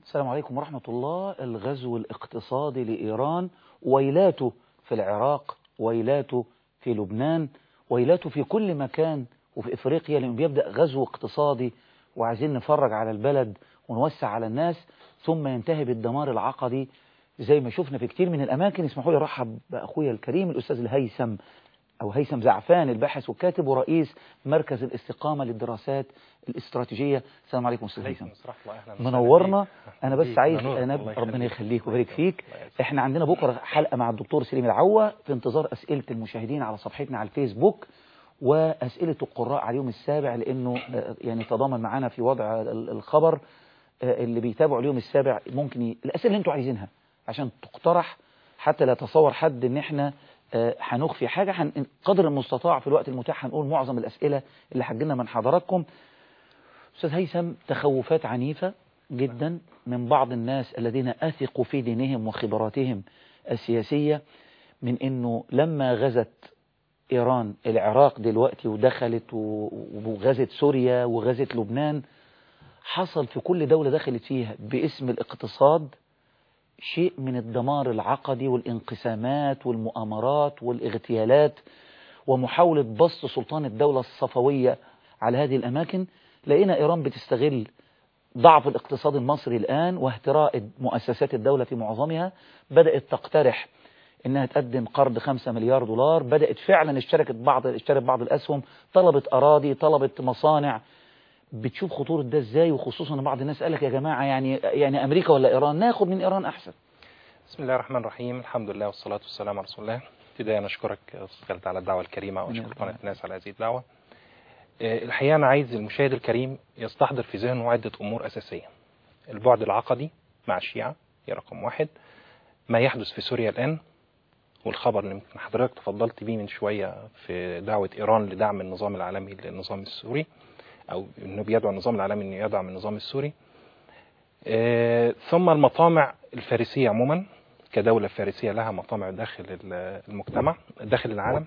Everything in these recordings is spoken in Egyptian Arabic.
السلام عليكم ورحمة الله الغزو الاقتصادي لإيران ويلاته في العراق ويلاته في لبنان ويلاته في كل مكان وفي إفريقيا لأنه بيبدأ غزو اقتصادي وعايزين نفرج على البلد ونوسع على الناس ثم ينتهي بالدمار العقدي زي ما شفنا في كتير من الأماكن اسمحوا لي أرحب بأخويا الكريم الأستاذ الهيثم أو هيثم زعفان الباحث والكاتب ورئيس مركز الاستقامة للدراسات الاستراتيجية السلام عليكم أستاذ هيثم منورنا أنا بس عايز أنا ربنا يخليك ويبارك فيك احنا عندنا بكرة حلقة مع الدكتور سليم العوة في انتظار أسئلة المشاهدين على صفحتنا على الفيسبوك وأسئلة القراء على اليوم السابع لأنه يعني تضامن معنا في وضع الخبر اللي بيتابعوا اليوم السابع ممكن ي... الأسئلة اللي انتوا عايزينها عشان تقترح حتى لا يتصور حد ان احنا هنخفي حاجة حن... قدر المستطاع في الوقت المتاح هنقول معظم الأسئلة اللي حجلنا من حضراتكم أستاذ هيثم تخوفات عنيفة جدا من بعض الناس الذين أثقوا في دينهم وخبراتهم السياسية من أنه لما غزت إيران العراق دلوقتي ودخلت وغزت سوريا وغزت لبنان حصل في كل دولة دخلت فيها باسم الاقتصاد شيء من الدمار العقدي والانقسامات والمؤامرات والاغتيالات ومحاولة بسط سلطان الدولة الصفوية على هذه الأماكن لقينا إيران بتستغل ضعف الاقتصاد المصري الآن واهتراء مؤسسات الدولة في معظمها بدأت تقترح انها تقدم قرض 5 مليار دولار بدأت فعلا اشتركت بعض اشترت بعض الأسهم طلبت أراضي طلبت مصانع بتشوف خطورة ده ازاي وخصوصا ان بعض الناس قالك يا جماعة يعني يعني امريكا ولا ايران ناخد من ايران احسن بسم الله الرحمن الرحيم الحمد لله والصلاة والسلام على رسول الله ابتداء نشكرك استاذ على الدعوة الكريمة واشكر قناة الناس على هذه الدعوة الحقيقة انا عايز المشاهد الكريم يستحضر في ذهنه عدة امور اساسية البعد العقدي مع الشيعة هي رقم واحد ما يحدث في سوريا الان والخبر اللي حضرتك تفضلت بيه من شوية في دعوة ايران لدعم النظام العالمي للنظام السوري او انه بيدعو النظام العالمي انه يدعم النظام السوري آه ثم المطامع الفارسية عموما كدولة فارسية لها مطامع داخل المجتمع داخل العالم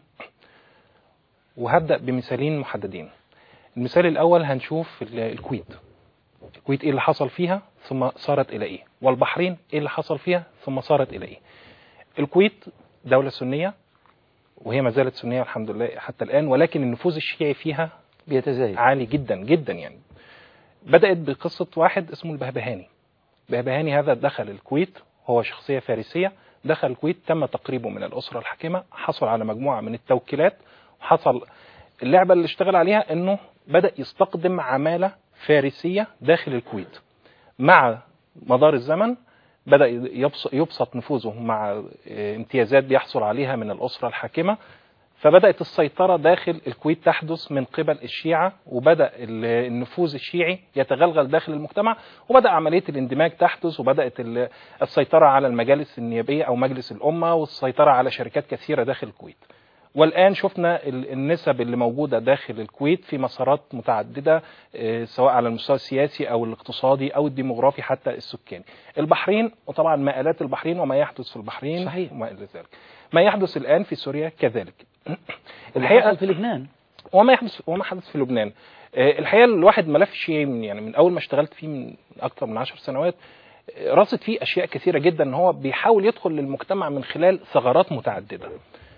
وهبدأ بمثالين محددين المثال الأول هنشوف الكويت الكويت إيه اللي حصل فيها ثم صارت إلى إيه والبحرين إيه اللي حصل فيها ثم صارت إلى إيه الكويت دولة سنية وهي ما زالت سنية الحمد لله حتى الآن ولكن النفوذ الشيعي فيها بيتزايد عالي جدا جدا يعني بدأت بقصة واحد اسمه البهبهاني البهبهاني هذا دخل الكويت هو شخصية فارسية دخل الكويت تم تقريبه من الأسرة الحاكمة حصل على مجموعة من التوكيلات وحصل اللعبة اللي اشتغل عليها انه بدأ يستقدم عمالة فارسية داخل الكويت مع مدار الزمن بدأ يبسط نفوذه مع امتيازات بيحصل عليها من الأسرة الحاكمة فبدأت السيطرة داخل الكويت تحدث من قبل الشيعة وبدأ النفوذ الشيعي يتغلغل داخل المجتمع وبدأ عملية الاندماج تحدث وبدأت السيطرة على المجالس النيابية أو مجلس الأمة والسيطرة على شركات كثيرة داخل الكويت والآن شفنا النسب اللي موجودة داخل الكويت في مسارات متعددة سواء على المستوى السياسي أو الاقتصادي أو الديموغرافي حتى السكاني البحرين وطبعا مآلات البحرين وما يحدث في البحرين صحيح. وما إلى ذلك ما يحدث الآن في سوريا كذلك الحقيقة في لبنان وما يحدث وما حدث في لبنان الحقيقة الواحد ملف شيعي من يعني من أول ما اشتغلت فيه من أكثر من عشر سنوات رصد فيه أشياء كثيرة جدا إن هو بيحاول يدخل للمجتمع من خلال ثغرات متعددة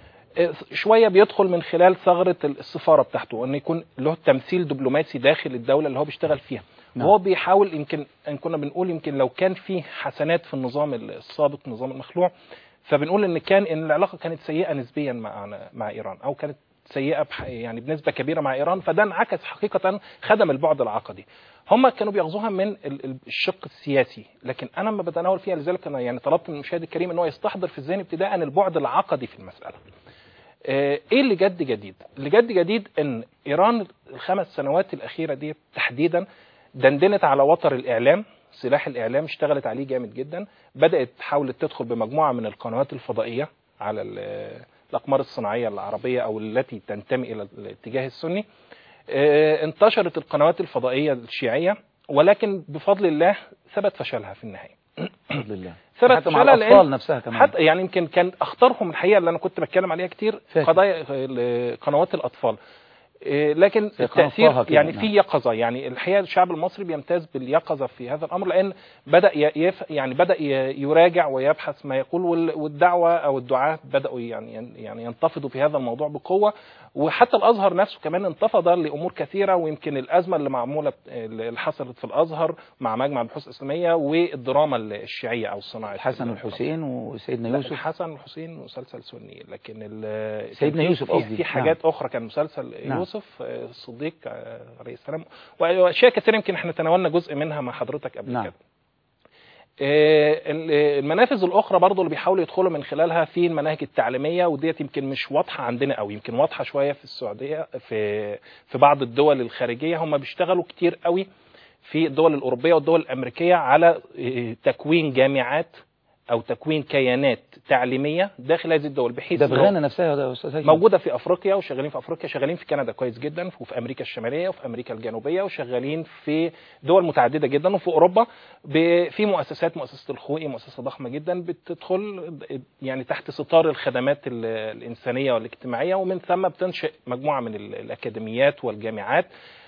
شويه بيدخل من خلال ثغره السفاره بتاعته ان يكون له تمثيل دبلوماسي داخل الدوله اللي هو بيشتغل فيها نعم. وهو بيحاول يمكن ان كنا بنقول يمكن لو كان في حسنات في النظام السابق النظام المخلوع فبنقول ان كان ان العلاقه كانت سيئه نسبيا مع مع ايران او كانت سيئه بح يعني بنسبه كبيره مع ايران فده انعكس حقيقه خدم البعد العقدي هم كانوا بياخذوها من الشق السياسي لكن انا لما بتناول فيها لذلك انا يعني طلبت من المشاهد الكريم ان هو يستحضر في الذهن ابتداء البعد العقدي في المساله ايه اللي جد جديد اللي جد جديد ان ايران الخمس سنوات الاخيره دي تحديدا دندنت على وتر الاعلام سلاح الاعلام اشتغلت عليه جامد جدا بدات حاولت تدخل بمجموعه من القنوات الفضائيه على الاقمار الصناعيه العربيه او التي تنتمي الى الاتجاه السني انتشرت القنوات الفضائيه الشيعيه ولكن بفضل الله ثبت فشلها في النهايه بفضل الله ثبت حتى مع فشلها الأطفال لأن- نفسها كمان حتى يعني يمكن كان اخطرهم الحقيقه اللي انا كنت بتكلم عليها كتير فاكر. قضايا ال- قنوات الاطفال إيه، لكن زي قناة التاثير طه كده، يعني نعم. في يقظه يعني الحقيقه الشعب المصري بيمتاز باليقظه في هذا الامر لان بدا ي- يف يعني بدا ي- يراجع ويبحث ما يقول وال- والدعوه او الدعاه بداوا يعني يعني ينتفضوا في هذا الموضوع بقوه وحتى الازهر نفسه كمان انتفض لامور كثيره ويمكن الازمه اللي معموله اللي حصلت في الازهر مع مجمع البحوث الاسلاميه والدراما الشيعيه او صناعه الحسن والحسين وسيدنا لا يوسف الحسن والحسين مسلسل سني لكن ال- سيدنا كان في- يوسف في- قصدي، في نعم. حاجات اخرى كان مسلسل نعم. يوسف آه، الصديق آه، عليه السلام واشياء كثيره يمكن احنا تناولنا جزء منها مع حضرتك قبل نعم. كده آه، ال- المنافذ الاخرى برضو اللي بيحاولوا يدخلوا من خلالها في المناهج التعليميه وديت يمكن مش واضحه عندنا قوي يمكن واضحه شويه في السعوديه في في بعض الدول الخارجيه هم بيشتغلوا كتير قوي في الدول الاوروبيه والدول الامريكيه على آه، تكوين جامعات او تكوين كيانات تعليميه داخل هذه الدول بحيث ده إنه- في غانا نفسها يا استاذ هيثم موجوده في افريقيا وشغالين في افريقيا شغالين في كندا كويس جدا وفي امريكا الشماليه وفي امريكا الجنوبيه وشغالين في دول متعدده جدا وفي اوروبا ب- في مؤسسات مؤسسه الخوئي مؤسسه ضخمه جدا بتدخل يعني تحت ستار الخدمات ال- الانسانيه والاجتماعيه ومن ثم بتنشئ مجموعه من ال- الاكاديميات والجامعات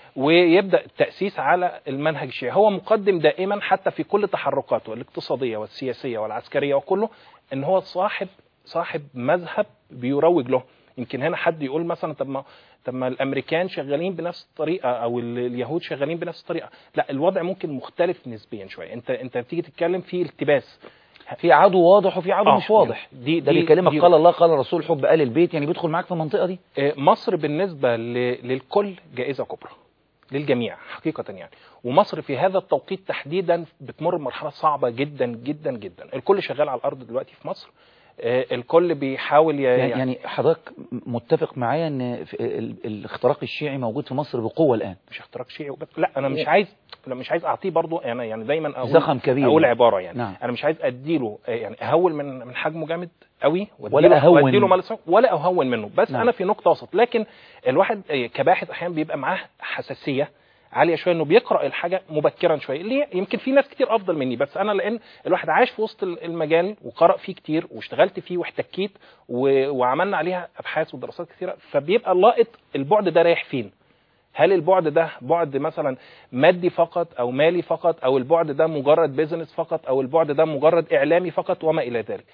ويبدا التاسيس على المنهج الشيعي هو مقدم دائما حتى في كل تحركاته الاقتصاديه والسياسيه والعسكريه وكله ان هو صاحب صاحب مذهب بيروج له يمكن هنا حد يقول مثلا طب ما طب ما الامريكان شغالين بنفس الطريقه او ال- اليهود شغالين بنفس الطريقه لا الوضع ممكن مختلف نسبيا شويه انت انت بتيجي تتكلم في التباس في عدو واضح وفي عدو آه، مش واضح دي ده دي- بيكلمك دي- قال الله قال الرسول حب آل البيت يعني بيدخل معاك في المنطقة دي آه، مصر بالنسبة ل- للكل جائزة كبرى للجميع حقيقة يعني ومصر في هذا التوقيت تحديدا بتمر بمرحلة صعبة جدا جدا جدا الكل شغال على الأرض دلوقتي في مصر آه، الكل بيحاول ي- يعني, يعني حضرتك متفق معايا ان في ال- الاختراق الشيعي موجود في مصر بقوة الآن مش اختراق شيعي وبس لا انا مش عايز لا مش عايز اعطيه برضو انا يعني دايما اقول زخم كبير اقول يعني. عباره يعني نعم. انا مش عايز اديله آه، يعني اهول من من حجمه جامد قوي ولا أهون. واديله مال الصف- ولا اهون منه بس نعم. انا في نقطه وسط لكن الواحد آه، كباحث احيانا بيبقى معاه حساسيه عاليه شويه انه بيقرا الحاجه مبكرا شويه ليه يمكن في ناس كتير افضل مني بس انا لان الواحد عايش في وسط المجال وقرا فيه كتير واشتغلت فيه واحتكيت و... وعملنا عليها ابحاث ودراسات كثيره فبيبقى لاقط البعد ده رايح فين هل البعد ده بعد مثلا مادي فقط او مالي فقط او البعد ده مجرد بيزنس فقط او البعد ده مجرد اعلامي فقط وما الى ذلك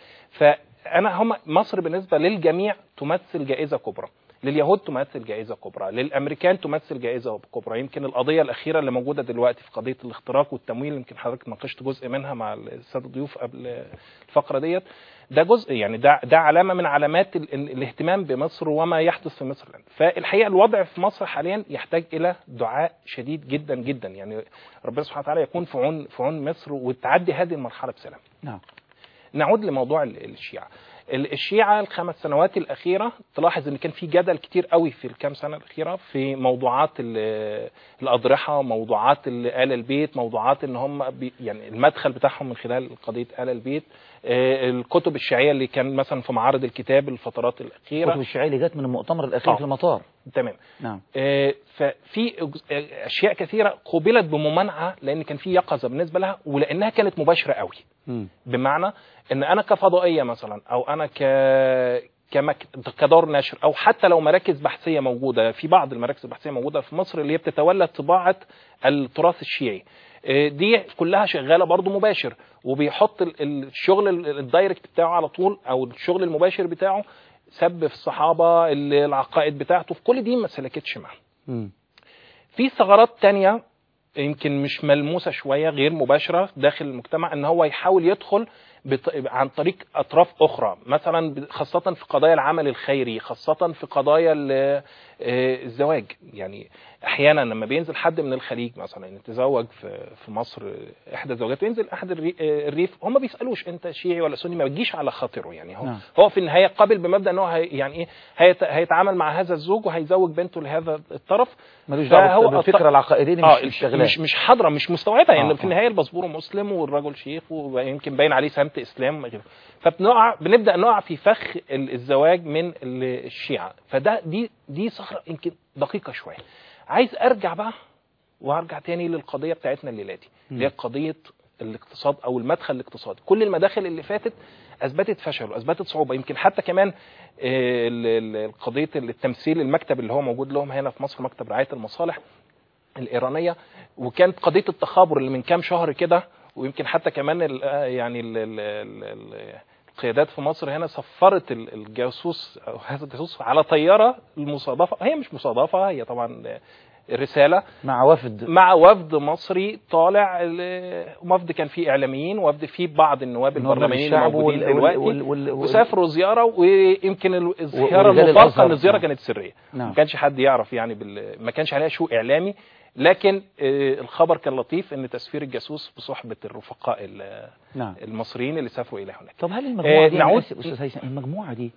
فانا هم مصر بالنسبه للجميع تمثل جائزه كبرى لليهود تمثل جائزه كبرى للامريكان تمثل جائزه كبرى يمكن القضيه الاخيره اللي موجوده دلوقتي في قضيه الاختراق والتمويل يمكن حضرتك ناقشت جزء منها مع الساده الضيوف قبل الفقره ديت ده جزء يعني ده ده علامه من علامات ال- ال- الاهتمام بمصر وما يحدث في مصر الان فالحقيقه الوضع في مصر حاليا يحتاج الى دعاء شديد جدا جدا يعني ربنا سبحانه وتعالى يكون في عون في عون مصر وتعدي هذه المرحله بسلام نعم نعود لموضوع ال- الشيعة ال- الشيعة الخمس سنوات الأخيرة تلاحظ إن كان في جدل كتير قوي في الكام سنة الأخيرة في موضوعات ال- الأضرحة موضوعات ال- آل البيت موضوعات إن هم بي يعني المدخل بتاعهم من خلال قضية آل البيت آه، الكتب الشيعية اللي كان مثلا في معارض الكتاب الفترات كتب الأخيرة الشيعي اللي جت من المؤتمر الأخير آه. في المطار تمام نعم آه، ففي أجز- آه، اشياء كثيره قوبلت بممانعه لان كان في يقظه بالنسبه لها ولانها كانت مباشره قوي مم. بمعنى ان انا كفضائيه مثلا او انا ك كمك... كدار نشر او حتى لو مراكز بحثيه موجوده في بعض المراكز البحثيه موجوده في مصر اللي هي بتتولى طباعه التراث الشيعي آه، دي كلها شغاله برضو مباشر وبيحط ال- ال- الشغل ال- الدايركت بتاعه على طول او الشغل المباشر بتاعه سب في الصحابه ال- العقائد بتاعته في كل دي ما سلكتش معاه مم. في ثغرات تانية يمكن مش ملموسة شوية غير مباشرة داخل المجتمع ان هو يحاول يدخل بط... عن طريق اطراف اخرى مثلا ب- خاصة في قضايا العمل الخيري خاصة في قضايا ال- آه، الزواج يعني احيانا لما بينزل حد من الخليج مثلا يتزوج في في مصر آه، احدى زوجاته ينزل احد الري- آه، الريف هم ما بيسالوش انت شيعي ولا سني ما بتجيش على خاطره يعني هو نعم. هو في النهايه قابل بمبدا ان هو هي يعني ايه هيت... هيتعامل مع هذا الزوج وهيزوج بنته لهذا الطرف ملوش فهو دعوه بالفكره العقائديه دي اه مش مش شغلاه مش مش حاضره مش مستوعبه يعني آه، في آه. النهايه الباسبور مسلم والرجل شيخ ويمكن باين عليه سمت اسلام وغيره فبنقع بنبدا نقع في فخ ال- الزواج من ال- الشيعه فده دي دي صخره يمكن دقيقه شويه عايز ارجع بقى وارجع تاني للقضيه بتاعتنا الليله دي اللي هي قضيه الاقتصاد او المدخل الاقتصادي كل المداخل اللي فاتت اثبتت فشل واثبتت صعوبه يمكن حتى كمان آه، ال- ال- قضيه التمثيل المكتب اللي هو موجود لهم هنا في مصر مكتب رعايه المصالح الايرانيه وكانت قضيه التخابر اللي من كام شهر كده ويمكن حتى كمان ال- آه، يعني ال ال ال ال القيادات في مصر هنا سفرت ال- الجاسوس او هذا الجاسوس على طياره المصادفه هي مش مصادفه هي طبعا آه، رساله مع وفد مع وفد مصري طالع ال- وفد كان فيه اعلاميين وفد فيه بعض النواب نواب البرلمانيين الشعب الموجودين وال- دلوقتي وال- وال- وال- وسافروا زياره ويمكن ال- الزياره ورجال المفارقه الأزهر. ان الزياره نعم. كانت سريه نعم ما كانش حد يعرف يعني بال... ما كانش عليها شو اعلامي لكن آه، الخبر كان لطيف ان تسفير الجاسوس بصحبه الرفقاء ال- نعم المصريين اللي سافروا الى هناك طب هل المجموعة آه، دي أنا نعود- آسف أستاذ هيثم المجموعة دي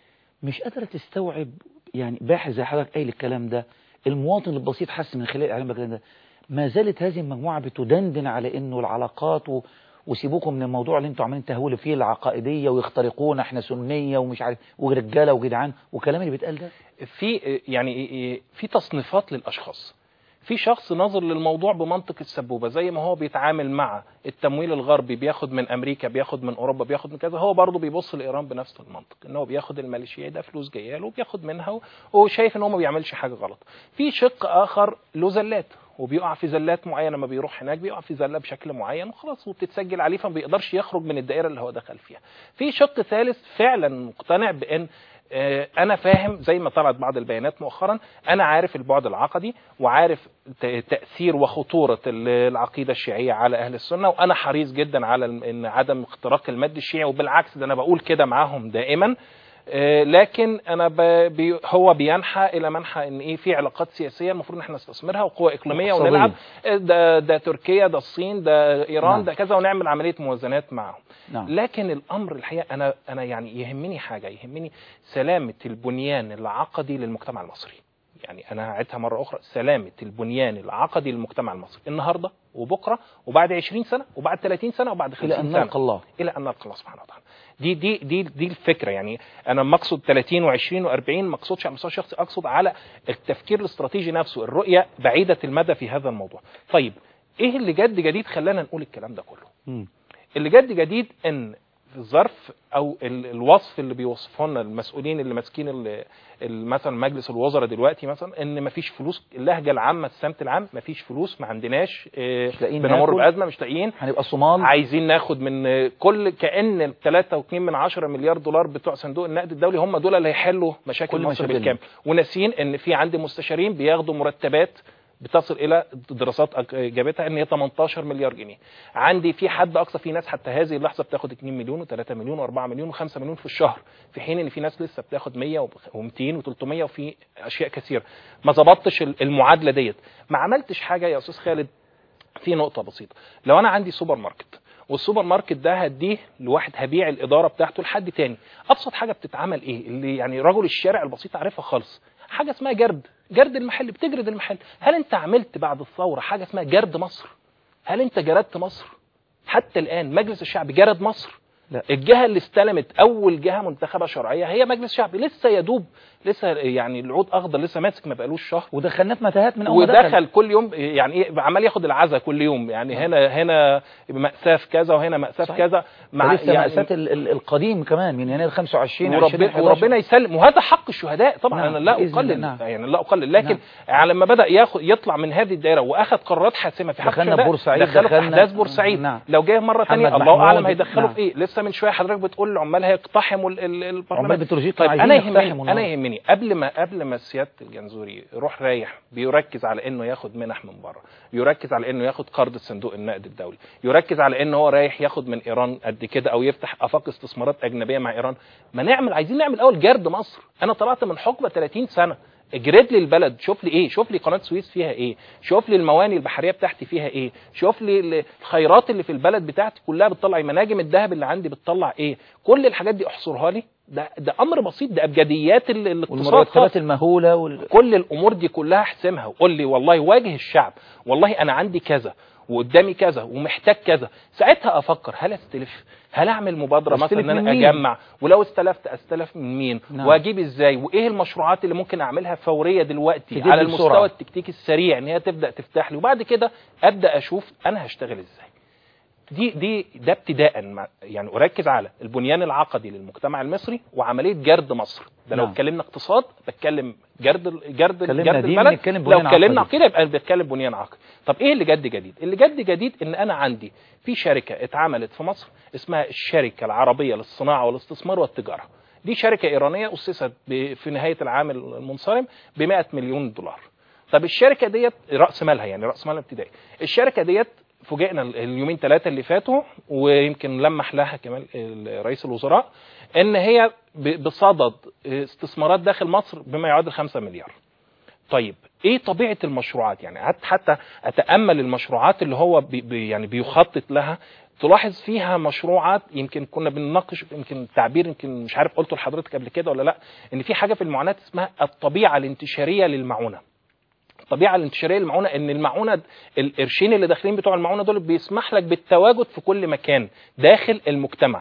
مش قادرة تستوعب يعني باحث زي حضرتك قايل الكلام ده المواطن البسيط حس من خلال الإعلام بالكلام ده ما زالت هذه المجموعة بتدندن على إنه العلاقات و... وسيبوكم من الموضوع اللي انتوا عمالين تهولوا فيه العقائدية ويخترقونا احنا سنية ومش عارف ورجالة وجدعان وكلام اللي بيتقال ده في يعني في تصنيفات للاشخاص في شخص ناظر للموضوع بمنطق السبوبه زي ما هو بيتعامل مع التمويل الغربي بياخد من امريكا بياخد من اوروبا بياخد من كذا هو برضه بيبص لايران بنفس المنطق ان هو بياخد الماليشيا ده فلوس جايه له وبياخد منها وشايف ان هو ما بيعملش حاجه غلط في شق اخر له زلات وبيقع في زلات معينه لما بيروح هناك بيقع في زله بشكل معين وخلاص وبتتسجل عليه فما بيقدرش يخرج من الدائره اللي هو دخل فيها في شق ثالث فعلا مقتنع بان آه، انا فاهم زي ما طلعت بعض البيانات مؤخرا انا عارف البعد العقدي وعارف ت- تاثير وخطوره ال- العقيده الشيعيه على اهل السنه وانا حريص جدا على الم- ان عدم اختراق المد الشيعي وبالعكس ده انا بقول كده معاهم دائما آه، لكن انا ب... بي... هو بينحى الى منحى ان ايه في علاقات سياسيه المفروض ان احنا نستثمرها وقوى اقليميه اقتصادية. ونلعب آه، ده ده تركيا ده الصين ده ايران نعم. ده كذا ونعمل عمليه موازنات معهم نعم لكن الامر الحقيقه انا انا يعني يهمني حاجه يهمني سلامه البنيان العقدي للمجتمع المصري يعني انا هعيدها مره اخرى سلامه البنيان العقدي للمجتمع المصري النهارده وبكره وبعد 20 سنه وبعد 30 سنه وبعد 50 إلى أن سنه نلقى الله الى ان نلقى الله سبحانه وتعالى دي دي دي دي الفكره يعني انا لما اقصد 30 و20 و40 ما اقصدش على المستوى الشخصي اقصد على التفكير الاستراتيجي نفسه الرؤيه بعيده المدى في هذا الموضوع طيب ايه اللي جد جديد خلانا نقول الكلام ده كله مم. اللي جد جديد ان في الظرف او ال- الوصف اللي بيوصفه لنا المسؤولين اللي ماسكين ال- ال- مثلا مجلس الوزراء دلوقتي مثلا ان مفيش فلوس اللهجه العامه السمت العام مفيش فلوس ما عندناش آه، مش لاقيين بنمر ناكل. بازمه مش لاقيين هنبقى صومال عايزين ناخد من كل كان ال 3.2 من 10 مليار دولار بتوع صندوق النقد الدولي هم دول اللي هيحلوا مشاكل كل مصر مشاكلنا. بالكامل وناسيين ان في عندي مستشارين بياخدوا مرتبات بتصل الى دراسات أك- جابتها ان هي 18 مليار جنيه عندي في حد اقصى في ناس حتى هذه اللحظه بتاخد 2 مليون و3 مليون و4 مليون و5 مليون في الشهر في حين ان في ناس لسه بتاخد 100 و200 و300 وفي اشياء كثيره ما ظبطتش ال- المعادله ديت ما عملتش حاجه يا استاذ خالد في نقطة بسيطة لو أنا عندي سوبر ماركت والسوبر ماركت ده هديه لواحد هبيع الإدارة بتاعته لحد تاني أبسط حاجة بتتعمل إيه اللي يعني رجل الشارع البسيط عارفها خالص حاجة اسمها جرد جرد المحل بتجرد المحل هل أنت عملت بعد الثورة حاجة اسمها جرد مصر هل أنت جردت مصر حتى الآن مجلس الشعب جرد مصر لا. الجهة اللي استلمت أول جهة منتخبة شرعية هي مجلس الشعب لسه يدوب لسه يعني العود أخضر لسه ماسك ما بقالوش شهر ودخلناه في متاهات من اول ما دخل ودخل كل يوم يعني ايه عمال ياخد العزا كل يوم يعني هنا هنا مأساة في كذا وهنا مأساة في صحيح. كذا مع لسه يعني مأساة ال- ال- القديم كمان من يناير 25 وربنا, 2011. وربنا يسلم وهذا حق الشهداء طبعا نعم، انا لا بإذن اقلل الله، نعم. يعني لا اقلل لكن نعم. يعني لما بدا ياخد يطلع من هذه الدائره واخد قرارات حاسمه في حق دخلنا الشهداء بورسعيد، دخلوا في دخلنا- احداث بورسعيد نعم. لو جاي مره محمد ثانيه الله محمود، اعلم هيدخلوا نعم. في ايه لسه من شويه حضرتك بتقول العمال هيقتحموا ال- ال- عمال البرلمان بتروجيت طيب عايزين انا يهمني يقتحموا انا النهارده. يهمني قبل ما قبل ما سياده الجنزوري يروح رايح بيركز على انه ياخد منح من بره يركز على انه ياخد قرض صندوق النقد الدولي يركز على انه هو رايح ياخد من ايران قد كده او يفتح افاق استثمارات اجنبيه مع ايران ما نعمل عايزين نعمل اول جرد مصر انا طلعت من حقبه 30 سنه اجرد لي البلد شوف لي ايه شوف لي قناه سويس فيها ايه شوف لي المواني البحريه بتاعتي فيها ايه شوف لي ال- الخيرات اللي في البلد بتاعتي كلها بتطلع إيه؟ مناجم الذهب اللي عندي بتطلع ايه كل الحاجات دي احصرها لي ده ده امر بسيط ده ابجديات ال- الاقتصاد خالص. والمرتبات المهولة وال... كل الامور دي كلها احسمها وقول لي والله واجه الشعب والله انا عندي كذا وقدامي كذا ومحتاج كذا ساعتها افكر هل استلف هل اعمل مبادره مثلا أستلف ان انا من مين؟ اجمع ولو استلفت استلف من مين نعم. واجيب ازاي وايه المشروعات اللي ممكن اعملها فوريه دلوقتي تجيب على لي بسرعة. المستوى التكتيكي السريع ان هي تبدا تفتح لي وبعد كده ابدا اشوف انا هشتغل ازاي دي دي ده ابتداء مع- يعني اركز على البنيان العقدي للمجتمع المصري وعمليه جرد مصر ده لو نعم. اتكلمنا اقتصاد بتكلم جرد ال- جرد اتكلمنا جرد دين، البلد نتكلم لو بنيان اتكلمنا عقدي. عقيده يبقى بتكلم بنيان عقدي طب ايه اللي جد جديد اللي جد جديد ان انا عندي في شركه اتعملت في مصر اسمها الشركه العربيه للصناعه والاستثمار والتجاره دي شركه ايرانيه اسست ب- في نهايه العام المنصرم ب 100 مليون دولار طب الشركه ديت راس مالها يعني راس مالها ابتدائي الشركه ديت فوجئنا ال- اليومين ثلاثه اللي فاتوا ويمكن لمح لها كمان ال- رئيس الوزراء ان هي ب- بصدد استثمارات داخل مصر بما يعادل 5 مليار طيب ايه طبيعه المشروعات يعني قعدت حتى اتامل المشروعات اللي هو بي بي يعني بيخطط لها تلاحظ فيها مشروعات يمكن كنا بنناقش يمكن التعبير يمكن مش عارف قلته لحضرتك قبل كده ولا لا ان في حاجه في المعونات اسمها الطبيعه الانتشاريه للمعونه الطبيعه الانتشاريه للمعونه ان المعونه القرشين اللي داخلين بتوع المعونه دول بيسمح لك بالتواجد في كل مكان داخل المجتمع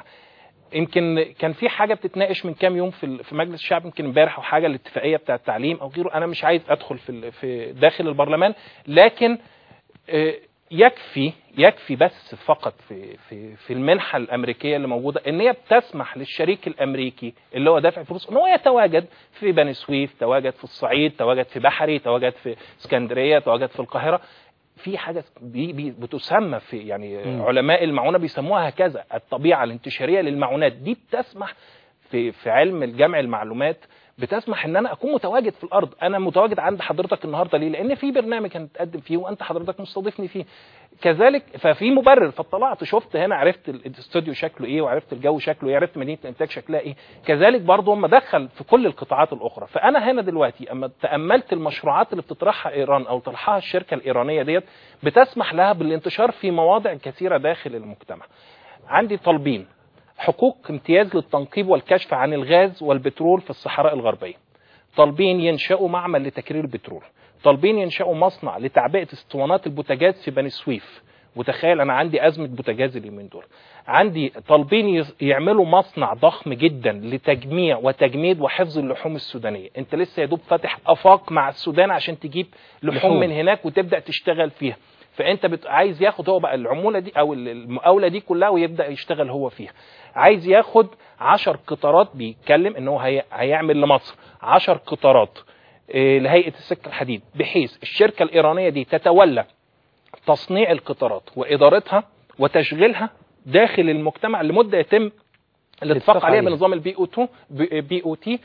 يمكن كان في حاجه بتتناقش من كام يوم في ال- في مجلس الشعب يمكن امبارح او حاجه الاتفاقيه بتاع التعليم او غيره انا مش عايز ادخل في ال- في داخل البرلمان لكن آه، يكفي يكفي بس فقط في في في المنحه الامريكيه اللي موجوده ان هي بتسمح للشريك الامريكي اللي هو دافع فلوس ان هو يتواجد في بني سويف تواجد في الصعيد تواجد في بحري تواجد في اسكندريه تواجد في القاهره في حاجه بي بي بتسمى في يعني مم. علماء المعونه بيسموها هكذا الطبيعه الانتشاريه للمعونات دي بتسمح في في علم الجمع المعلومات بتسمح ان انا اكون متواجد في الارض انا متواجد عند حضرتك النهارده ليه لان في برنامج هنتقدم فيه وانت حضرتك مستضيفني فيه كذلك ففي مبرر فاطلعت شفت هنا عرفت ال- الاستوديو شكله ايه وعرفت الجو شكله ايه عرفت مدينه الانتاج شكلها ايه كذلك برضه هم دخل في كل القطاعات الاخرى فانا هنا دلوقتي اما تاملت المشروعات اللي بتطرحها ايران او طرحها الشركه الايرانيه ديت بتسمح لها بالانتشار في مواضع كثيره داخل المجتمع عندي طالبين حقوق امتياز للتنقيب والكشف عن الغاز والبترول في الصحراء الغربية طالبين ينشأوا معمل لتكرير البترول طالبين ينشأوا مصنع لتعبئة اسطوانات البوتاجاز في بني سويف وتخيل انا عندي ازمه بوتاجاز اليومين دول عندي طالبين يز- يعملوا مصنع ضخم جدا لتجميع وتجميد وحفظ اللحوم السودانيه انت لسه يا دوب فاتح افاق مع السودان عشان تجيب لحوم, لحوم. من هناك وتبدا تشتغل فيها فانت بت... عايز ياخد هو بقى العموله دي او ال- المقاوله دي كلها ويبدا يشتغل هو فيها عايز ياخد عشر قطارات بيتكلم ان هو هي... هيعمل لمصر عشر قطارات آه، لهيئه السكه الحديد بحيث الشركه الايرانيه دي تتولى تصنيع القطارات وادارتها وتشغيلها داخل المجتمع لمده يتم الاتفاق الاتفاق عليها عليها. بنظام البي او 2 بي او تي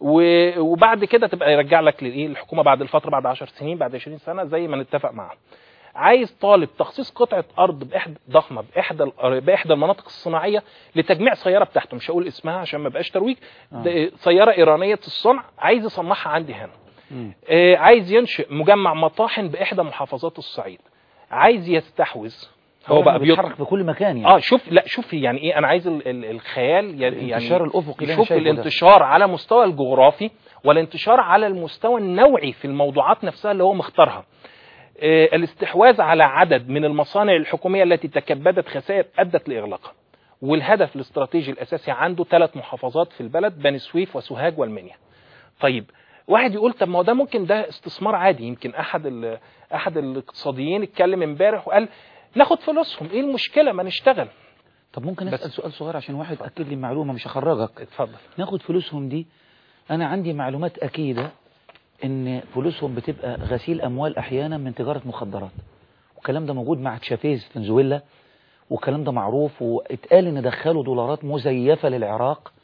وبعد كده تبقى يرجع لك للايه الحكومه بعد الفتره بعد 10 سنين بعد 20 سنه زي ما نتفق معاهم عايز طالب تخصيص قطعه ارض باحدى ضخمه باحدى ال- باحدى المناطق الصناعيه لتجميع سياره بتاعته مش هقول اسمها عشان ما بقاش ترويج آه. ده سياره ايرانيه الصنع عايز يصنعها عندي هنا مم. آه، عايز ينشئ مجمع مطاحن باحدى محافظات الصعيد عايز يستحوذ هو بقى بيتحرك بيطلع في كل مكان يعني اه شوف لا شوف يعني ايه انا عايز ال- ال- الخيال يعني الانتشار الافقي اللي أنا يشوف شايفه ده. الانتشار على مستوى الجغرافي والانتشار على المستوى النوعي في الموضوعات نفسها اللي هو مختارها آه، الاستحواذ على عدد من المصانع الحكومية التي تكبدت خسائر أدت لإغلاقها والهدف الاستراتيجي الأساسي عنده ثلاث محافظات في البلد بني سويف وسوهاج والمنيا طيب واحد يقول طب ما هو ده ممكن ده استثمار عادي يمكن احد ال- احد الاقتصاديين اتكلم امبارح وقال ناخد فلوسهم ايه المشكله ما نشتغل طب ممكن بس- اسال سؤال صغير عشان واحد اكد لي معلومه مش هخرجك اتفضل ناخد فلوسهم دي انا عندي معلومات اكيده ان فلوسهم بتبقى غسيل اموال احيانا من تجاره مخدرات والكلام ده موجود مع تشافيز في فنزويلا والكلام ده معروف واتقال ان دخلوا دولارات مزيفه للعراق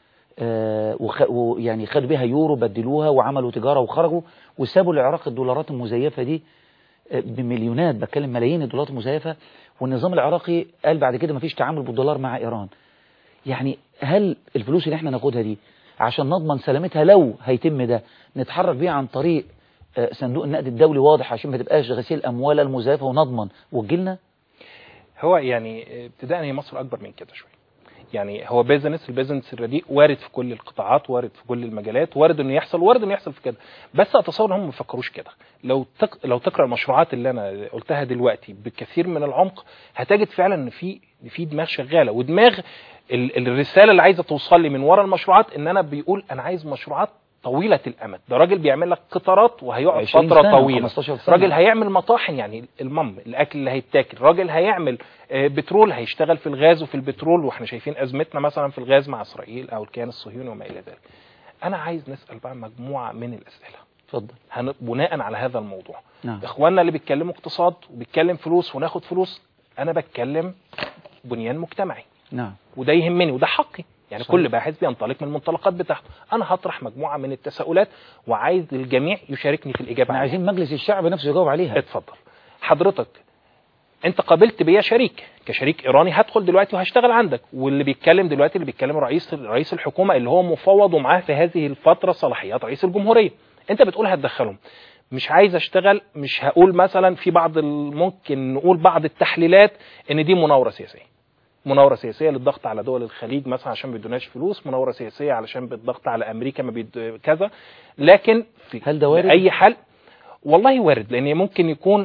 آه، وخ- ويعني خدوا بيها يورو بدلوها وعملوا تجاره وخرجوا وسابوا العراق الدولارات المزيفه دي آه، بمليونات بتكلم ملايين الدولارات المزيفه والنظام العراقي قال بعد كده مفيش تعامل بالدولار مع ايران يعني هل الفلوس اللي احنا ناخدها دي عشان نضمن سلامتها لو هيتم ده نتحرك بيها عن طريق آه، صندوق النقد الدولي واضح عشان ما تبقاش غسيل اموال المزيفه ونضمن وتجيلنا هو يعني ابتداء هي مصر اكبر من كده شويه يعني هو بيزنس البيزنس الرديء وارد في كل القطاعات وارد في كل المجالات وارد انه يحصل وارد انه يحصل في كده بس اتصور هم ما بيفكروش كده لو تق... لو تقرا المشروعات اللي انا قلتها دلوقتي بكثير من العمق هتجد فعلا ان في في دماغ شغاله ودماغ ال... الرساله اللي عايزه توصل لي من ورا المشروعات ان انا بيقول انا عايز مشروعات طويله الامد ده راجل بيعمل لك قطارات وهيقعد 20 فتره سنة، طويله 15 سنة. راجل هيعمل مطاحن يعني المم الاكل اللي هيتاكل راجل هيعمل آه، بترول هيشتغل في الغاز وفي البترول واحنا شايفين ازمتنا مثلا في الغاز مع اسرائيل او الكيان الصهيوني وما الى ذلك انا عايز نسال بقى مجموعه من الاسئله اتفضل هن- بناء على هذا الموضوع نعم اخواننا اللي بيتكلموا اقتصاد وبيتكلم فلوس وناخد فلوس انا بتكلم بنيان مجتمعي نعم وده يهمني وده حقي يعني صحيح. كل باحث بينطلق من المنطلقات بتاعته انا هطرح مجموعه من التساؤلات وعايز الجميع يشاركني في الاجابه احنا عليها عايزين مجلس الشعب نفسه يجاوب عليها اتفضل حضرتك انت قابلت بيا شريك كشريك ايراني هدخل دلوقتي وهشتغل عندك واللي بيتكلم دلوقتي اللي بيتكلم رئيس رئيس الحكومه اللي هو مفوض ومعاه في هذه الفتره صلاحيات رئيس الجمهوريه انت بتقول هتدخلهم مش عايز اشتغل مش هقول مثلا في بعض ال- ممكن نقول بعض التحليلات ان دي مناوره سياسيه مناوره سياسيه للضغط على دول الخليج مثلا عشان ما بيدوناش فلوس مناوره سياسيه علشان بالضغط على امريكا ما بيد كذا لكن في هل ده وارد؟ اي حل والله وارد لان ممكن يكون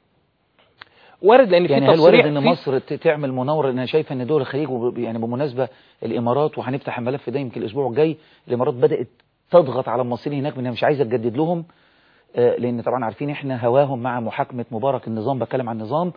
وارد لان في يعني هل تصريح وارد ان في- مصر ت- تعمل مناوره انا شايفه ان دول الخليج وب- يعني بالمناسبه الامارات وهنفتح الملف ده يمكن الاسبوع الجاي الامارات بدات تضغط على المصريين هناك انها مش عايزه تجدد لهم آه، لان طبعا عارفين احنا هواهم مع محاكمه مبارك النظام بتكلم عن النظام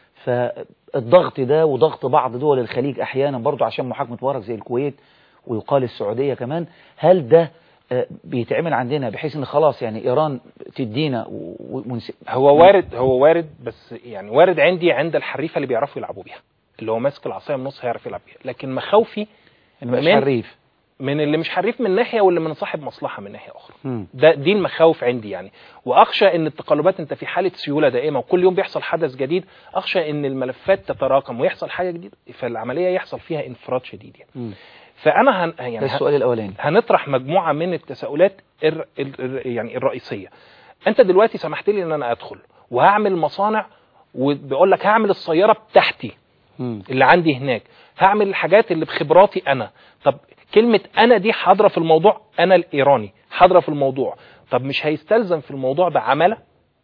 فالضغط ده وضغط بعض دول الخليج احيانا برضو عشان محاكمه مبارك زي الكويت ويقال السعوديه كمان هل ده آه، بيتعمل عندنا بحيث ان خلاص يعني ايران تدينا و- و- ونس- هو وارد هو وارد بس يعني وارد عندي عند الحريفه اللي بيعرفوا يلعبوا بيها اللي هو ماسك العصايه من النص هيعرف يلعب بيها لكن مخاوفي إن مبقاش من- حريف من اللي مش حريف من ناحيه واللي من صاحب مصلحه من ناحيه اخرى مم. ده دي المخاوف عندي يعني واخشى ان التقلبات انت في حاله سيوله دائمه وكل يوم بيحصل حدث جديد اخشى ان الملفات تتراكم ويحصل حاجه جديده فالعمليه يحصل فيها انفراد شديد يعني مم. فانا هن يعني ده السؤال الاولاني هنطرح مجموعه من التساؤلات الر... الر... يعني الرئيسيه انت دلوقتي سمحت لي ان انا ادخل وهعمل مصانع وبقول لك هعمل السياره بتاعتي مم. اللي عندي هناك هعمل الحاجات اللي بخبراتي انا طب كلمه انا دي حاضره في الموضوع انا الايراني حاضره في الموضوع طب مش هيستلزم في الموضوع ده عماله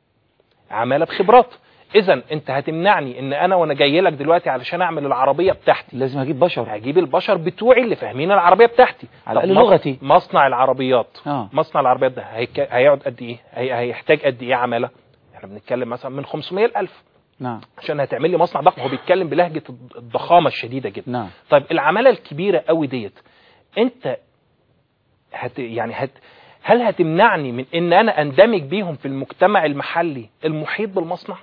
عماله بخبرات اذا انت هتمنعني ان انا وانا جاي لك دلوقتي علشان اعمل العربيه بتاعتي لازم اجيب بشر هجيب البشر بتوعي اللي فاهمين العربيه بتاعتي على طب الأقل مص- لغتي. مصنع العربيات اه مصنع العربيات ده هيك... هيقعد قد ايه هي... هيحتاج قد ايه عماله احنا بنتكلم مثلا من 500 ل 1000 نعم عشان هتعمل لي مصنع ضخم هو بيتكلم بلهجه الضخامه الشديده جدا نعم طيب العماله الكبيره قوي ديت انت هت يعني هت هل هتمنعني من ان انا اندمج بيهم في المجتمع المحلي المحيط بالمصنع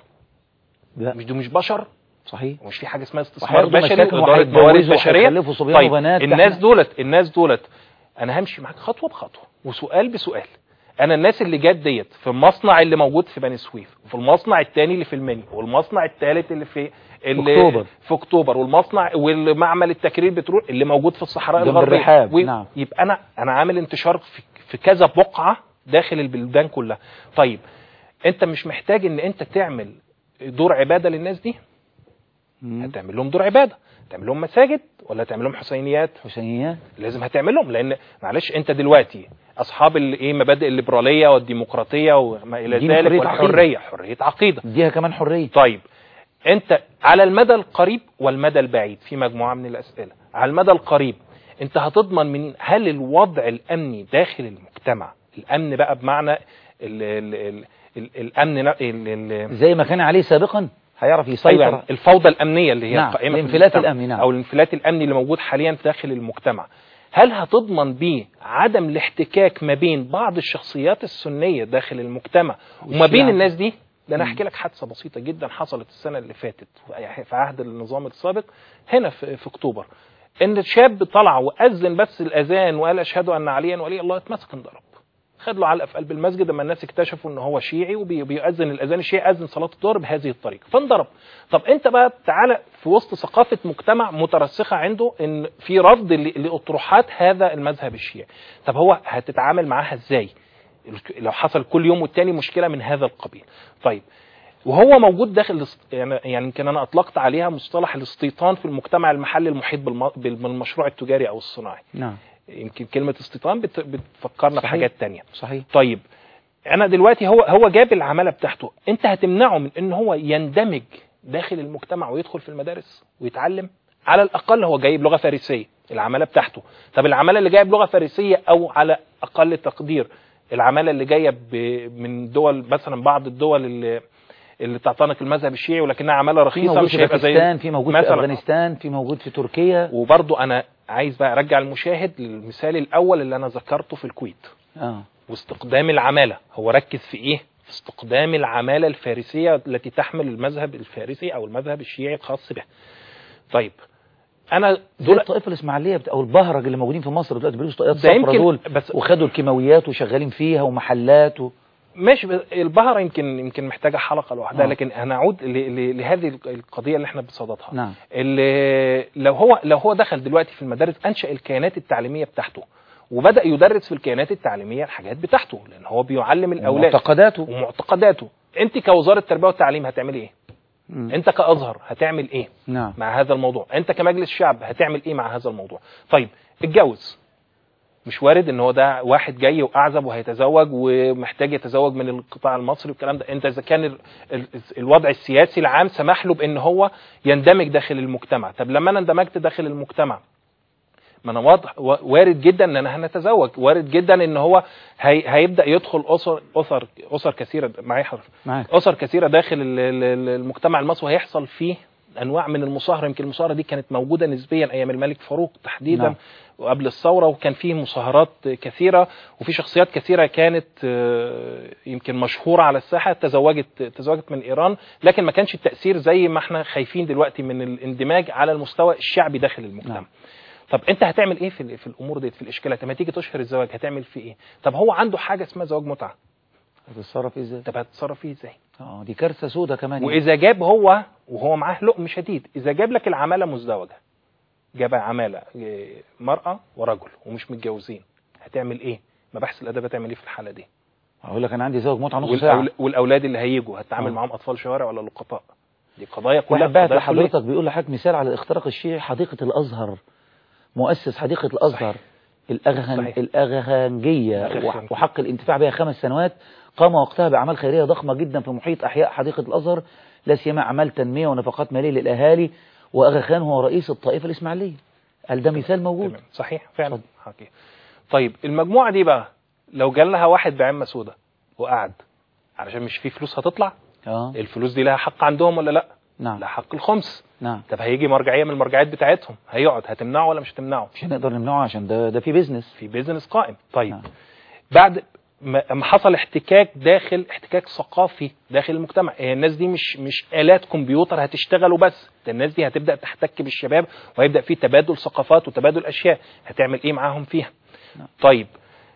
لا مش دول مش بشر صحيح ومش في حاجه اسمها استثمار وهياخدوا بشري مساكن واداره موارد وهيتجوزوا بشريه وهيخلفوا صبيان طيب وبنات الناس إحنا- دولت الناس دولت انا همشي معاك خطوه بخطوه وسؤال بسؤال انا الناس اللي جت ديت في المصنع اللي موجود في بني سويف وفي المصنع الثاني اللي في المنيا والمصنع الثالث اللي في اللي أكتوبر. في اكتوبر والمصنع والمعمل التكرير البترول اللي موجود في الصحراء جنب الغربيه الرحاب، و- نعم. يبقى انا انا عامل انتشار في, في كذا بقعه داخل البلدان كلها طيب انت مش محتاج ان انت تعمل دور عباده للناس دي مم. هتعمل لهم دور عباده تعمل لهم مساجد ولا تعمل لهم حسينيات حسينيات لازم هتعمل لهم لان معلش انت دلوقتي اصحاب الايه مبادئ الليبراليه والديمقراطيه وما الى دين ذلك حرية عقيدة. والحريه حريه عقيده اديها كمان حريه طيب انت على المدى القريب والمدى البعيد في مجموعه من الاسئله على المدى القريب انت هتضمن من هل الوضع الامني داخل المجتمع الامن بقى بمعنى ال ال ال ال الامن ن- ال ال زي ما كان عليه سابقا هيعرف أيوة يسيطر يعني الفوضى الامنيه اللي هي نعم، القائمه في الانفلات المجتمع، الأمني، نعم. او الانفلات الامني اللي موجود حاليا داخل المجتمع هل هتضمن بيه عدم الاحتكاك ما بين بعض الشخصيات السنيه داخل المجتمع وما بين والشيعة. الناس دي ده انا مم. احكي لك حادثه بسيطه جدا حصلت السنه اللي فاتت في عهد النظام السابق هنا في, في اكتوبر ان شاب طلع واذن بس الاذان وقال اشهد ان عليا ولي الله اتمسك انضرب خد له علقه في قلب المسجد لما الناس اكتشفوا ان هو شيعي وبيؤذن الاذان الشيعي اذن صلاه الظهر بهذه الطريقه فانضرب طب انت بقى تعالى في وسط ثقافه مجتمع مترسخه عنده ان في رفض ل- لاطروحات هذا المذهب الشيعي طب هو هتتعامل معاها ازاي لو حصل كل يوم والتاني مشكله من هذا القبيل طيب وهو موجود داخل الاست- يعني يعني يمكن انا اطلقت عليها مصطلح الاستيطان في المجتمع المحلي المحيط بالم- بالمشروع التجاري او الصناعي نعم يمكن كلمه استيطان بت- بتفكرنا صحيح. بحاجات تانية صحيح طيب انا دلوقتي هو هو جاب العماله بتاعته انت هتمنعه من ان هو يندمج داخل المجتمع ويدخل في المدارس ويتعلم على الاقل هو جايب لغه فارسيه العماله بتاعته طب العماله اللي جايه بلغه فارسيه او على اقل تقدير العماله اللي جايه ب- من دول مثلا بعض الدول اللي اللي تعتنق المذهب الشيعي ولكنها عماله في رخيصه موجود مش في هيبقى زي باكستان في موجود في مثلاً. افغانستان في موجود في تركيا وبرضو انا عايز بقى ارجع المشاهد للمثال الاول اللي انا ذكرته في الكويت اه واستقدام العماله هو ركز في ايه في استقدام العماله الفارسيه التي تحمل المذهب الفارسي او المذهب الشيعي الخاص به طيب انا دول دول الطائفه الاسماعيليه بتاع- او البهرج اللي موجودين في مصر دلوقتي بيلبسوا طاقيات ده صفرا يمكن دول بس وخدوا الكيماويات وشغالين فيها ومحلات و... ماشي بس البهره يمكن يمكن محتاجه حلقه لوحدها آه. لكن هنعود ل- ل- لهذه القضيه اللي احنا بصددها نعم اللي لو هو لو هو دخل دلوقتي في المدارس انشا الكيانات التعليميه بتاعته وبدا يدرس في الكيانات التعليميه الحاجات بتاعته لان هو بيعلم الاولاد معتقداته ومعتقداته انت كوزاره التربيه والتعليم هتعملي ايه مم. انت كازهر هتعمل ايه نعم مع هذا الموضوع انت كمجلس شعب هتعمل ايه مع هذا الموضوع طيب اتجوز مش وارد ان هو ده واحد جاي واعزب وهيتزوج ومحتاج يتزوج من القطاع المصري والكلام ده انت اذا كان ال- ال- الوضع السياسي العام سمح له بان هو يندمج داخل المجتمع طب لما انا اندمجت داخل المجتمع ما انا واضح و- وارد جدا ان انا هنتزوج وارد جدا ان هو هي هيبدا يدخل اسر اسر اسر كثيره معايا حضرتك معاك اسر كثيره داخل ال- ال- ال- المجتمع المصري وهيحصل فيه انواع من المصاهره يمكن المصاهره دي كانت موجوده نسبيا ايام الملك فاروق تحديدا نعم. نعم. وقبل الثوره وكان فيه مصاهرات كثيره وفي شخصيات كثيره كانت آه، يمكن مشهوره على الساحه تزوجت تزوجت من ايران لكن ما كانش التاثير زي ما احنا خايفين دلوقتي من الاندماج على المستوى الشعبي داخل المجتمع نعم. طب انت هتعمل ايه في ال- في الامور ديت في الاشكالات لما تيجي تشهر الزواج هتعمل فيه ايه طب هو عنده حاجه اسمها زواج متعه هتتصرف ازاي طب هتتصرف فيه ازاي اه دي كارثه سودة كمان يعني. واذا جاب هو وهو معاه لقم شديد اذا جاب لك العماله مزدوجه جاب عماله إيه، مراه ورجل ومش متجوزين هتعمل ايه مباحث الادب هتعمل ايه في الحاله دي اقول لك انا عندي زوج متعه نص ساعه والأول... والاولاد اللي هيجوا هتتعامل آه. معاهم اطفال شوارع ولا لقطاء دي قضايا كلها واحد بعت قضايا كلية. لحضرتك بيقول لحضرتك مثال على الاختراق الشيعي حديقه الازهر مؤسس حديقه الازهر الأغهن صحيح. الأغهنجية الأغهنجية. وحق الانتفاع بها خمس سنوات قام وقتها بأعمال خيرية ضخمة جدا في محيط أحياء حديقة الأزهر لا سيما أعمال تنمية ونفقات مالية للأهالي وأغا خان هو رئيس الطائفة الإسماعيلية قال ده مثال موجود تمام صحيح فعلا اتفضل. حقيقي طيب المجموعه دي بقى لو جال لها واحد بعمه سودة وقعد علشان مش في فلوس هتطلع اه الفلوس دي لها حق عندهم ولا لا نعم لها حق الخمس نعم طب هيجي مرجعيه من المرجعيات بتاعتهم هيقعد هتمنعه ولا مش هتمنعه مش هنقدر نمنعه عشان ده ده في بيزنس في بيزنس قائم طيب نعم. بعد ما ما حصل احتكاك داخل احتكاك ثقافي داخل المجتمع هي الناس دي مش مش آلات كمبيوتر هتشتغل وبس ده الناس دي هتبدأ تحتك بالشباب وهيبدأ في تبادل ثقافات وتبادل أشياء هتعمل إيه معاهم فيها نعم. طيب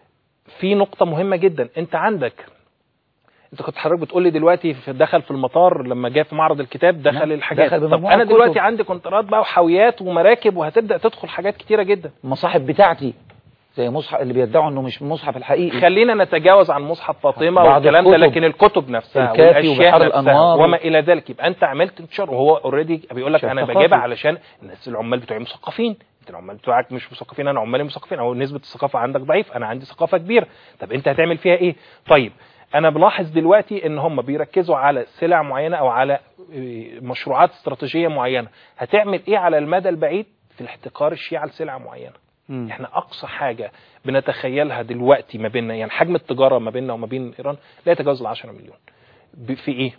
في نقطة مهمة جدا أنت عندك انت كنت حضرتك بتقول لي دلوقتي في دخل في المطار لما جه في معرض الكتاب دخل نعم. الحاجات دخل طب بمجموعة انا دلوقتي كتب. عندي كونترات بقى وحاويات ومراكب وهتبدا تدخل حاجات كتيره جدا المصاحف بتاعتي زي مصحف اللي بيدعوا انه مش مصحف الحقيقي خلينا نتجاوز عن مصحف فاطمه بعض والكلام ده الكتب. لكن الكتب نفسها الكافي والاشياء وبحار نفسها الأنوار. وما الى ذلك يبقى انت عملت انتشار وهو اوريدي بيقول لك شاف انا ثقافي. بجيبها علشان الناس العمال بتوعي مثقفين انت العمال بتوعك مش مثقفين انا عمالي مثقفين او نسبه الثقافه عندك ضعيف انا عندي ثقافه كبيره طب انت هتعمل فيها ايه طيب انا بلاحظ دلوقتي ان هم بيركزوا على سلع معينه او على إيه، مشروعات استراتيجيه معينه هتعمل ايه على المدى البعيد في الاحتكار الشيعي لسلع معينه مم. احنا اقصى حاجه بنتخيلها دلوقتي ما بيننا يعني حجم التجاره ما بيننا وما بين ايران لا يتجاوز ال 10 مليون ب- في ايه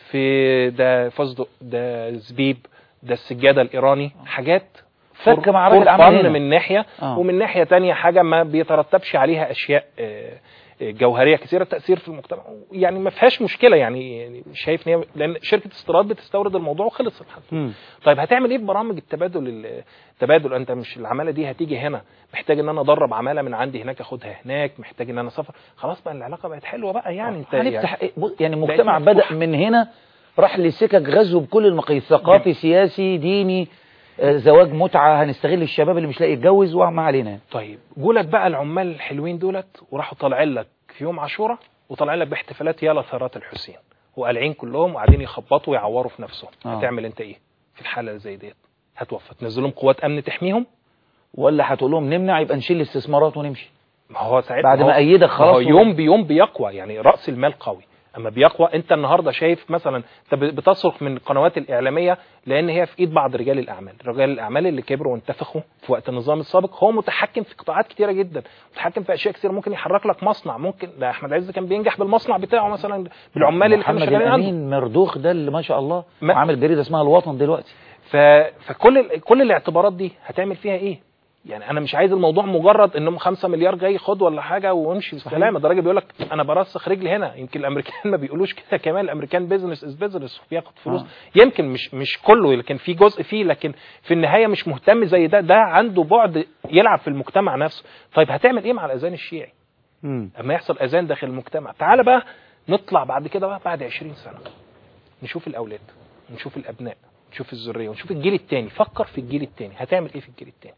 في ده فستق ده زبيب ده السجاده الايراني حاجات فك فور- مع راجل فور عمل فن هنا. من ناحيه آه. ومن ناحيه تانية حاجه ما بيترتبش عليها اشياء آه، آه، جوهريه كثيره تاثير في المجتمع يعني ما فيهاش مشكله يعني يعني شايف ان هي لان شركه استيراد بتستورد الموضوع وخلص الحمد لله. مم. طيب هتعمل ايه ببرامج التبادل التبادل انت مش العماله دي هتيجي هنا محتاج ان انا ادرب عماله من عندي هناك اخدها هناك محتاج ان انا اسافر خلاص بقى العلاقه بقت حلوه بقى يعني انت هنفتح يعني يعني, يعني المجتمع بقت بدأ مفتوحة. من هنا راح لسكك غزو بكل المقاييس ثقافي سياسي ديني آه، زواج متعة هنستغل الشباب اللي مش لاقي يتجوز وما علينا طيب جولك بقى العمال الحلوين دولت وراحوا طالعين لك في يوم عاشوراء وطالعين لك باحتفالات يا لثارات الحسين وقالعين كلهم وقاعدين يخبطوا ويعوروا في نفسهم آه. هتعمل انت ايه في الحاله اللي زي ديت هتوفى تنزل لهم قوات امن تحميهم ولا هتقول لهم نمنع يبقى نشيل الاستثمارات ونمشي ما هو ساعتها بعد هو- ما أيدك ما هو خلاص يوم بيوم بيقوى يعني راس المال قوي اما بيقوى انت النهارده شايف مثلا انت ب- بتصرخ من القنوات الاعلاميه لان هي في ايد بعض رجال الاعمال رجال الاعمال اللي كبروا وانتفخوا في وقت النظام السابق هو متحكم في قطاعات كتيره جدا متحكم في اشياء كتير ممكن يحرك لك مصنع ممكن ده احمد عز كان بينجح بالمصنع بتاعه مثلا بالعمال اللي كانوا محمد شغالين عنده الامين مردوخ ده اللي ما شاء الله ما- عامل جريده اسمها الوطن دلوقتي ف... فكل ال... كل الاعتبارات دي هتعمل فيها ايه؟ يعني انا مش عايز الموضوع مجرد انهم 5 مليار جاي خد ولا حاجه وامشي بالسلامه ده راجل بيقول لك انا برسخ رجلي هنا يمكن الامريكان ما بيقولوش كده كمان الامريكان بيزنس از بيزنس وبياخد فلوس آه. يمكن مش مش كله لكن في جزء فيه لكن في النهايه مش مهتم زي ده ده عنده بعد يلعب في المجتمع نفسه طيب هتعمل ايه مع الاذان الشيعي؟ مم. اما يحصل اذان داخل المجتمع تعال بقى نطلع بعد كده بقى بعد 20 سنه نشوف الاولاد ونشوف الابناء نشوف الذريه ونشوف الجيل الثاني فكر في الجيل الثاني هتعمل ايه في الجيل الثاني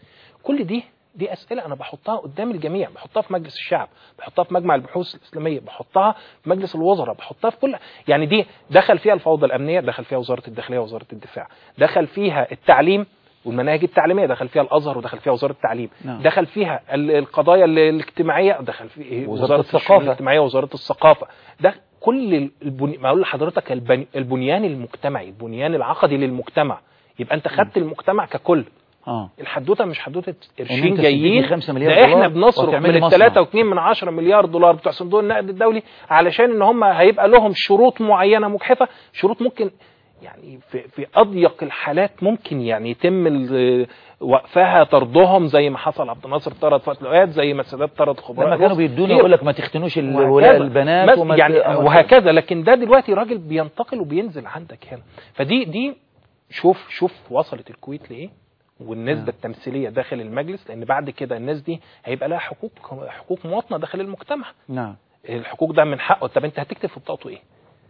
كل دي دي اسئله انا بحطها قدام الجميع بحطها في مجلس الشعب بحطها في مجمع البحوث الاسلاميه بحطها في مجلس الوزراء بحطها في كل يعني دي دخل فيها الفوضى الامنيه دخل فيها وزاره الداخليه ووزاره الدفاع دخل فيها التعليم والمناهج التعليميه دخل فيها الازهر ودخل فيها وزاره التعليم نعم. دخل فيها ال- القضايا ال- الاجتماعيه دخل في وزارة الشؤون الثقافة. الاجتماعيه وزاره الثقافه ده كل البني... ما اقول لحضرتك البني... البنيان المجتمعي البنيان العقدي للمجتمع يبقى انت خدت المجتمع ككل اه الحدوته مش حدوته إن قرشين أنت جايين تديني 5 مليار ده احنا دولار بنصرف وتعملي من مصنع. ال 3.2 من 10 مليار دولار بتوع صندوق النقد الدولي علشان ان هم هيبقى لهم شروط معينه مجحفه شروط ممكن يعني في, في اضيق الحالات ممكن يعني يتم ال- وقفها طردهم زي ما حصل عبد الناصر طرد في وقت من الأوقات، زي ما السادات طرد خبراء لما كانوا روس. بيدوني كتير. يقول لك ما تختنوش ال- وهكذا. ولاء البنات بس وما ت- يعني أما- وهكذا لكن ده دلوقتي راجل بينتقل وبينزل عندك هنا فدي دي شوف شوف وصلت الكويت لايه والنسبه نعم. التمثيليه داخل المجلس لان بعد كده الناس دي هيبقى لها حقوق حقوق مواطنه داخل المجتمع نعم الحقوق ده من حقه طب انت هتكتب في بطاقته ايه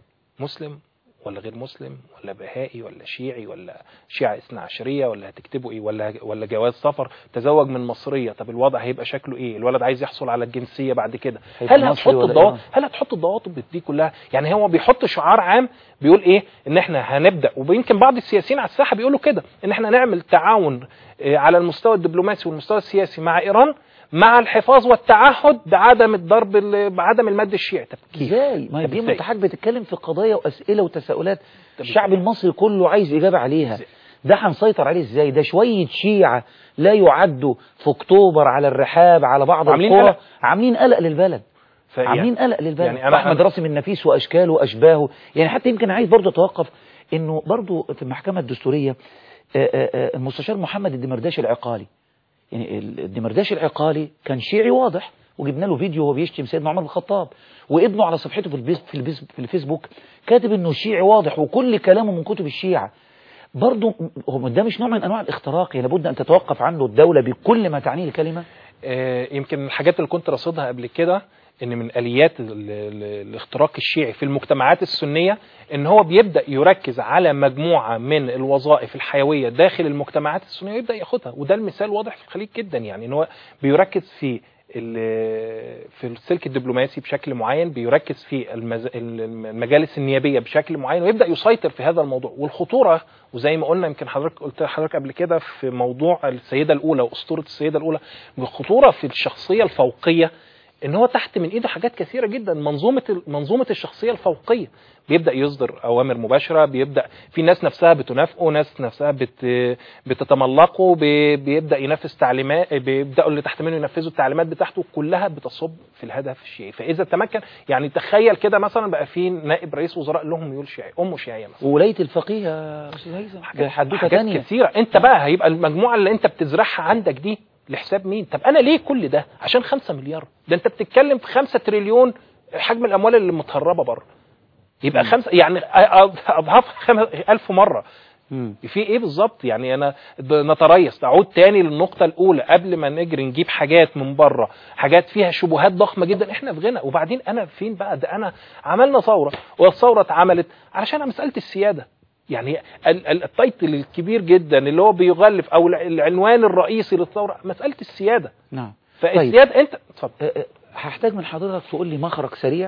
مسلم ولا غير مسلم ولا بهائي ولا شيعي ولا شيعة اثنا عشرية ولا هتكتبوا ايه ولا ولا جواز سفر تزوج من مصرية طب الوضع هيبقى شكله ايه الولد عايز يحصل على الجنسية بعد كده هيبقى هل مصري هتحط ولا الضوابط إيراني؟ هل هتحط الضوابط دي كلها يعني هو بيحط شعار عام بيقول ايه ان احنا هنبدا ويمكن بعض السياسيين على الساحه بيقولوا كده ان احنا نعمل تعاون آه، على المستوى الدبلوماسي والمستوى السياسي مع ايران مع الحفاظ والتعهد بعدم الضرب ال- بعدم المد الشيعي طب كيف؟ ازاي ما هي طب دي إزاي؟ انت حضرتك بتتكلم في قضايا واسئله وتساؤلات طب الشعب إزاي؟ المصري كله عايز اجابه عليها إزاي؟ ده هنسيطر عليه ازاي ده شويه شيعه لا يعدوا في اكتوبر على الرحاب على بعض وعاملين القرى قلق. عاملين قلق للبلد فيعني- عاملين قلق للبلد يعني يعني أنا- احمد أنا- راسم النفيس واشكاله واشباهه يعني حتى يمكن عايز برضه اتوقف انه برضه في المحكمه الدستوريه آه، آه، آه، المستشار محمد الدمرداش العقالي يعني ال- الدمرداش العقالي كان شيعي واضح وجبنا له فيديو وهو بيشتم سيدنا عمر بن الخطاب وابنه على صفحته في البيس في, البيس في الفيسبوك كاتب انه شيعي واضح وكل كلامه من كتب الشيعة برضه هو ده مش نوع من انواع الاختراق يعني لابد ان تتوقف عنه الدولة بكل ما تعنيه الكلمة آه، يمكن من الحاجات اللي كنت راصدها قبل كده ان من اليات ال- ال- الاختراق الشيعي في المجتمعات السنيه ان هو بيبدا يركز على مجموعه من الوظائف الحيويه داخل المجتمعات السنيه ويبدا ياخدها وده المثال واضح في الخليج جدا يعني ان هو بيركز في ال- في السلك الدبلوماسي بشكل معين بيركز في المز- المجالس النيابيه بشكل معين ويبدا يسيطر في هذا الموضوع والخطوره وزي ما قلنا يمكن حضرتك قلت لحضرتك قبل كده في موضوع السيده الاولى واسطوره السيده الاولى الخطوره في الشخصيه الفوقيه ان هو تحت من ايده حاجات كثيره جدا منظومه منظومه الشخصيه الفوقيه بيبدا يصدر اوامر مباشره بيبدا في ناس نفسها بتنافقه ناس نفسها بت بتتملقه بي- بيبدا ينفذ تعليمات بيبداوا اللي تحت منه ينفذوا التعليمات بتاعته كلها بتصب في الهدف الشيعي فاذا تمكن يعني تخيل كده مثلا بقى في نائب رئيس وزراء لهم ميول شيعي امه شيعيه مثلا وولاية الفقيه يا استاذ هيثم ده حدوته حاجات تانية كثيره انت بقى هيبقى المجموعه اللي انت بتزرعها عندك دي لحساب مين طب انا ليه كل ده عشان خمسة مليار ده انت بتتكلم في خمسة تريليون حجم الاموال اللي متهربه بره يبقى مم. خمسة يعني اضعاف خم- ألف مره مم. في ايه بالظبط يعني انا د- نتريث تعود تاني للنقطه الاولى قبل ما نجري نجيب حاجات من بره حاجات فيها شبهات ضخمه جدا احنا في غنى وبعدين انا فين بقى ده انا عملنا ثوره والثوره اتعملت علشان مساله السياده يعني ال- ال- التايتل الكبير جدا اللي هو بيغلف او الع- العنوان الرئيسي للثوره مساله السياده نعم فالسياده انت اتفضل أه، أه، هحتاج من حضرتك تقول لي مخرج سريع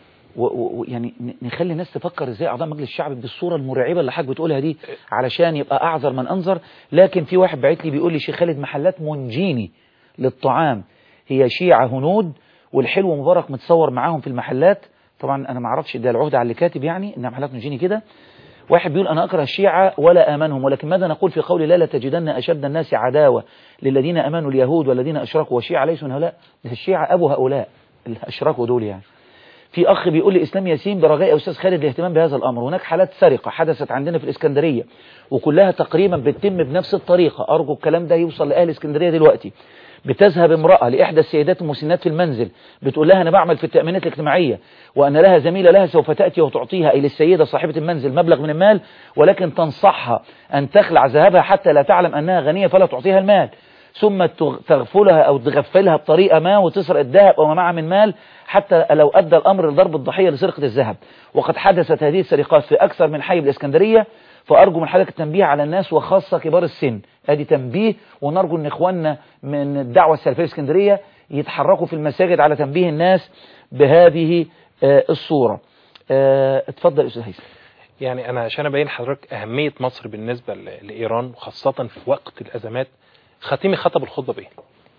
ويعني نخلي الناس تفكر ازاي اعضاء مجلس الشعب بالصوره المرعبه اللي حضرتك بتقولها دي علشان يبقى اعذر من انذر لكن في واحد بعت لي بيقول لي شيخ خالد محلات منجيني للطعام هي شيعه هنود والحلو مبارك متصور معاهم في المحلات طبعا انا ما اعرفش ده العهد على اللي كاتب يعني انما حضرتك نجيني كده واحد بيقول انا اكره الشيعة ولا امنهم ولكن ماذا نقول في قول لا لتجدن اشد الناس عداوة للذين امنوا اليهود والذين اشركوا والشيعة ليسوا من هؤلاء ده الشيعة ابو هؤلاء اللي اشركوا دول يعني في اخ بيقول لي اسلام ياسين برجاء يا استاذ خالد الاهتمام بهذا الامر هناك حالات سرقة حدثت عندنا في الاسكندرية وكلها تقريبا بتتم بنفس الطريقة ارجو الكلام ده يوصل لاهل اسكندرية دلوقتي بتذهب امرأة لإحدى السيدات المسنات في المنزل بتقول لها أنا بعمل في التأمينات الاجتماعية وأن لها زميلة لها سوف تأتي وتعطيها أي للسيدة صاحبة المنزل مبلغ من المال ولكن تنصحها أن تخلع ذهبها حتى لا تعلم أنها غنية فلا تعطيها المال ثم تغفلها أو تغفلها بطريقة ما وتسرق الذهب أو ما معها من مال حتى لو أدى الأمر لضرب الضحية لسرقة الذهب وقد حدثت هذه السرقات في أكثر من حي بالإسكندرية فأرجو من حضرتك التنبيه على الناس وخاصة كبار السن ادي تنبيه ونرجو ان اخواننا من الدعوة السلفية الاسكندرية يتحركوا في المساجد على تنبيه الناس بهذه آه الصورة آه اتفضل يا استاذ هيثم يعني انا عشان ابين لحضرتك اهميه مصر بالنسبه لايران وخاصه في وقت الازمات خاتمي خطب الخطبه بايه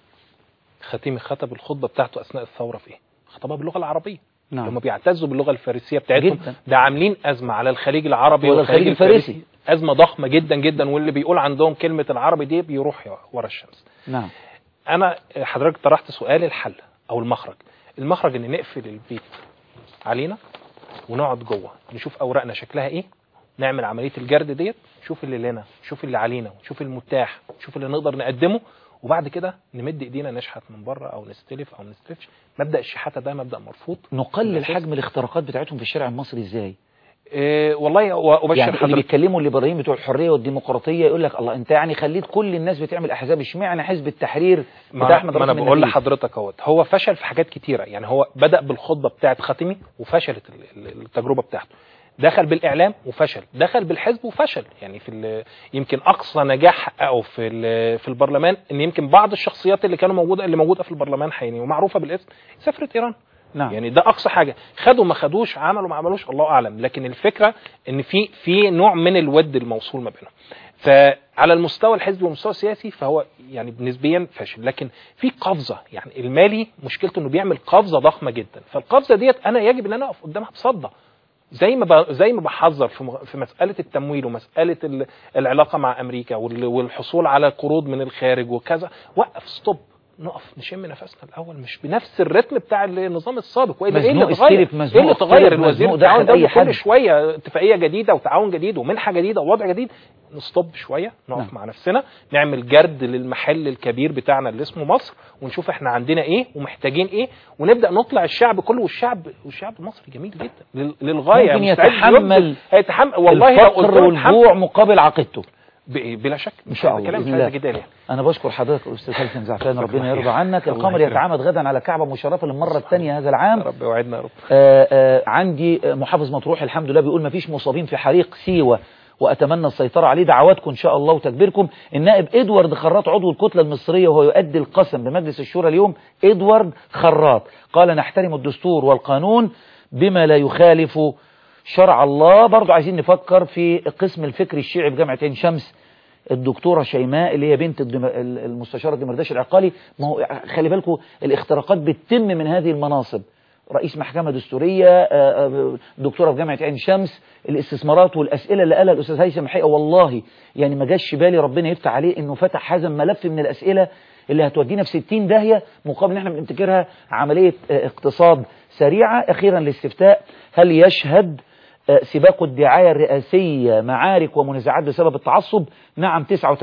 خاتمي خطب الخطبه بتاعته اثناء الثوره في ايه خطبها باللغه العربيه نعم. هم بيعتزوا باللغه الفارسيه بتاعتهم جدا. ده عاملين ازمه على الخليج العربي ولا الخليج الفارسي. ازمه ضخمه جدا جدا واللي بيقول عندهم كلمه العربي دي بيروح ورا الشمس نعم انا حضرتك طرحت سؤال الحل او المخرج المخرج ان نقفل البيت علينا ونقعد جوه نشوف اوراقنا شكلها ايه نعمل عمليه الجرد ديت نشوف اللي لنا نشوف اللي علينا نشوف المتاح نشوف اللي نقدر نقدمه وبعد كده نمد ايدينا نشحت من بره او نستلف او نستلفش مبدا الشحاته ده مبدا مرفوض نقلل بالأساس. حجم الاختراقات بتاعتهم في الشارع المصري ازاي إيه والله وابشر يعني اللي حضرتك بيتكلموا الليبراليين بتوع الحريه والديمقراطيه يقول لك الله انت يعني خليت كل الناس بتعمل احزاب اشمعنى حزب التحرير بتاع ما, احمد ما انا راشد بقول النبيل؟ لحضرتك اهوت هو فشل في حاجات كتيره يعني هو بدا بالخطبه بتاعت خاتمي وفشلت ال- ال- التجربه بتاعته دخل بالاعلام وفشل دخل بالحزب وفشل يعني في ال- يمكن اقصى نجاح حققه في ال- في البرلمان ان يمكن بعض الشخصيات اللي كانوا موجوده اللي موجوده في البرلمان حاليا ومعروفه بالاسم سافرت ايران نعم يعني ده اقصى حاجه خدوا ما خدوش عملوا ما عملوش الله اعلم لكن الفكره ان في في نوع من الود الموصول ما بينهم فعلى المستوى الحزبي والمستوى السياسي فهو يعني نسبيا فاشل لكن في قفزه يعني المالي مشكلته انه بيعمل قفزه ضخمه جدا فالقفزه ديت انا يجب ان انا اقف قدامها بصدى زي ما ب... زي ما بحذر في, مغ... في مساله التمويل ومساله ال... العلاقه مع امريكا وال... والحصول على قروض من الخارج وكذا وقف ستوب نقف نشم نفسنا الاول مش بنفس الريتم بتاع النظام السابق والا ايه اللي مزنوق اتغير استلف، مزنوق ايه اللي اتغير استلف، الوزير مزنوق التعاون دخل أي ده حد. كل شويه اتفاقيه جديده وتعاون جديد ومنحه جديده ووضع جديد نستوب شويه نقف نعم. مع نفسنا نعمل جرد للمحل الكبير بتاعنا اللي اسمه مصر ونشوف احنا عندنا ايه ومحتاجين ايه ونبدا نطلع الشعب كله والشعب والشعب المصري جميل جدا لل- للغايه ممكن مستعد يتحمل يبذل- هيتحمل والله لو قلت الفقر له اتحمل والجوع مقابل عقيدته ب- بلا شك إن شاء الله، كلام بإذن في هذا الله. جدال يعني انا بشكر حضرتك الاستاذ هيثم زعفان شكرا ربنا لك. يرضى عنك الله القمر يكرمك. يتعامد غدا على كعبه مشرفه للمره الثانيه هذا العام يا رب وعدنا يا رب آه، آه، عندي آه، محافظ مطروح الحمد لله بيقول ما فيش مصابين في حريق سيوة وأتمنى السيطرة عليه دعواتكم إن شاء الله وتكبيركم النائب إدوارد خراط عضو الكتلة المصرية وهو يؤدي القسم بمجلس الشورى اليوم إدوارد خراط قال نحترم الدستور والقانون بما لا يخالف شرع الله برضو عايزين نفكر في قسم الفكر الشيعي بجامعة عين شمس الدكتورة شيماء اللي هي بنت الدم- المستشار الدمرداش العقالي ما هو خلي بالكم الاختراقات بتتم من هذه المناصب رئيس محكمة دستورية آه، آه، دكتورة في جامعة عين شمس الاستثمارات والأسئلة اللي قالها الأستاذ هيثم الحقيقة والله يعني ما جاش بالي ربنا يفتح عليه إنه فتح هذا الملف من الأسئلة اللي هتودينا في 60 داهية مقابل إن احنا بنبتكرها عملية آه، اقتصاد سريعة أخيرا الاستفتاء هل يشهد آه، سباق الدعاية الرئاسية معارك ومنازعات بسبب التعصب نعم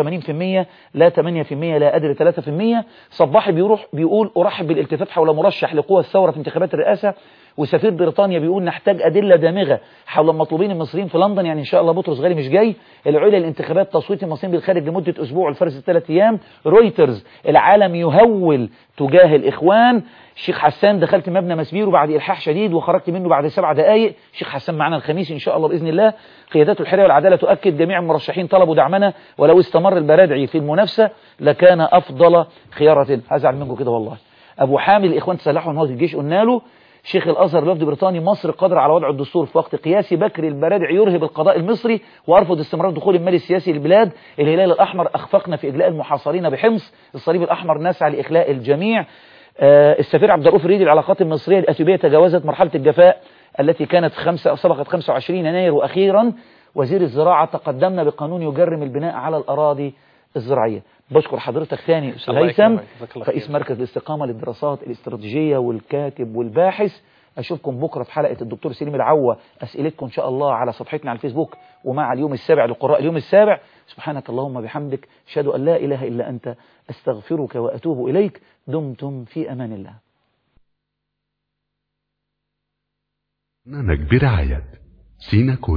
89% لا 8% لا أدري 3% صباحي بيروح بيقول أرحب بالالتفاف حول مرشح لقوى الثورة في انتخابات الرئاسة وسفير بريطانيا بيقول نحتاج أدلة دامغة حول المطلوبين المصريين في لندن يعني إن شاء الله بطرس غالي مش جاي العلا الانتخابات تصويت المصريين بالخارج لمدة أسبوع الفرز ثلاث أيام رويترز العالم يهول تجاه الإخوان الشيخ حسان دخلت مبنى مسبير وبعد إلحاح شديد وخرجت منه بعد سبع دقائق الشيخ حسان معنا الخميس إن شاء الله بإذن الله قيادات الحرية والعدالة تؤكد جميع المرشحين طلبوا دعمنا ولو استمر البرادعي في المنافسة لكان أفضل خيارة هزعل منكم كده والله أبو حامل الإخوان تسلحوا من الجيش قلنا له شيخ الازهر الوفد البريطاني مصر قادر على وضع الدستور في وقت قياسي بكري البرادع يرهب القضاء المصري وارفض استمرار دخول المال السياسي للبلاد الهلال الاحمر اخفقنا في اجلاء المحاصرين بحمص الصليب الاحمر نسعى لاخلاء الجميع آه، السفير عبد الرؤوف الريدي العلاقات المصرية الأثيوبية تجاوزت مرحلة الجفاء التي كانت خمسة سبقت 25 يناير وأخيرا وزير الزراعة تقدمنا بقانون يجرم البناء على الأراضي الزراعية بشكر حضرتك ثاني أستاذ الله هيثم يكرمك. جزاك الله رئيس خير. مركز الاستقامة للدراسات الاستراتيجية والكاتب والباحث أشوفكم بكرة في حلقة الدكتور سليم العوة أسئلتكم إن شاء الله على صفحتنا على الفيسبوك ومع اليوم السابع لقراء اليوم السابع سبحانك اللهم بحمدك أشهد أن لا إله إلا أنت أستغفرك وأتوب إليك دمتم في أمان الله برنامج برعاية سينا كولا